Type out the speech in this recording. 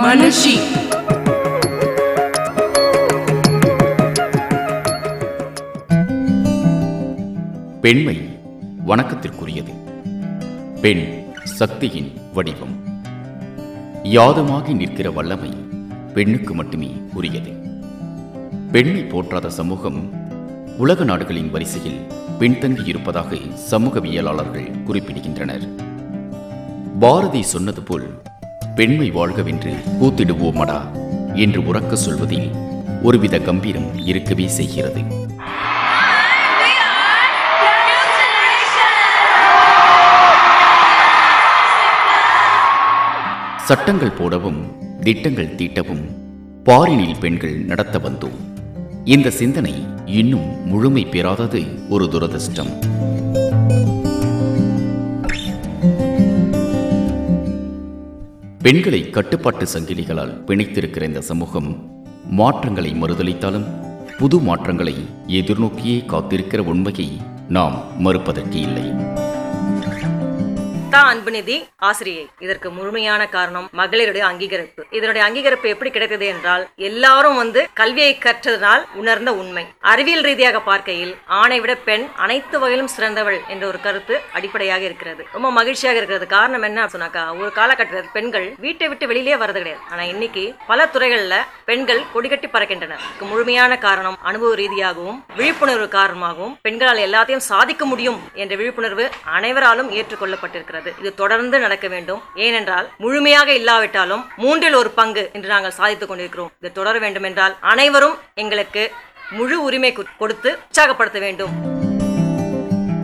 மனுஷி பெண்மை வணக்கத்திற்குரியது பெண் சக்தியின் வடிவம் யாதமாகி நிற்கிற வல்லமை பெண்ணுக்கு மட்டுமே உரியது பெண்ணை போற்றாத சமூகம் உலக நாடுகளின் வரிசையில் பின்தங்கி இருப்பதாக சமூகவியலாளர்கள் குறிப்பிடுகின்றனர் பாரதி சொன்னது போல் பெண்மை வாழ்கவென்று கூத்திடுவோமடா என்று உறக்க சொல்வதில் ஒருவித கம்பீரம் இருக்கவே செய்கிறது சட்டங்கள் போடவும் திட்டங்கள் தீட்டவும் பாரினில் பெண்கள் நடத்த வந்தோம் இந்த சிந்தனை இன்னும் முழுமை பெறாதது ஒரு துரதிர்ஷ்டம் பெண்களை கட்டுப்பாட்டு சங்கிலிகளால் பிணைத்திருக்கிற இந்த சமூகம் மாற்றங்களை மறுதளித்தாலும் புது மாற்றங்களை எதிர்நோக்கியே காத்திருக்கிற உண்மையை நாம் மறுப்பதற்கு இல்லை தான் அன்புநிதி ஆசிரியை இதற்கு முழுமையான காரணம் மகளிருடைய அங்கீகரிப்பு இதனுடைய அங்கீகரிப்பு எப்படி கிடைத்தது என்றால் எல்லாரும் வந்து கல்வியை கற்றதனால் உணர்ந்த உண்மை அறிவியல் ரீதியாக பார்க்கையில் ஆணை விட பெண் அனைத்து வகையிலும் சிறந்தவள் என்ற ஒரு கருத்து அடிப்படையாக இருக்கிறது ரொம்ப மகிழ்ச்சியாக இருக்கிறது காரணம் என்ன சொன்னாக்கா ஒரு காலகட்டத்தில் பெண்கள் வீட்டை விட்டு வெளியிலே வரது கிடையாது ஆனா இன்னைக்கு பல துறைகள்ல பெண்கள் கொடிகட்டி பறக்கின்றனர் இதுக்கு முழுமையான காரணம் அனுபவ ரீதியாகவும் விழிப்புணர்வு காரணமாகவும் பெண்களால் எல்லாத்தையும் சாதிக்க முடியும் என்ற விழிப்புணர்வு அனைவராலும் ஏற்றுக்கொள்ளப்பட்டிருக்கிறது இது தொடர்ந்து நடக்க வேண்டும் ஏனென்றால் முழுமையாக இல்லாவிட்டாலும் மூன்றில் ஒரு பங்கு என்று நாங்கள் சாதித்துக் கொண்டிருக்கிறோம் இது தொடர வேண்டும் என்றால் அனைவரும் எங்களுக்கு முழு உரிமை கு- கொடுத்து உற்சாகப்படுத்த வேண்டும்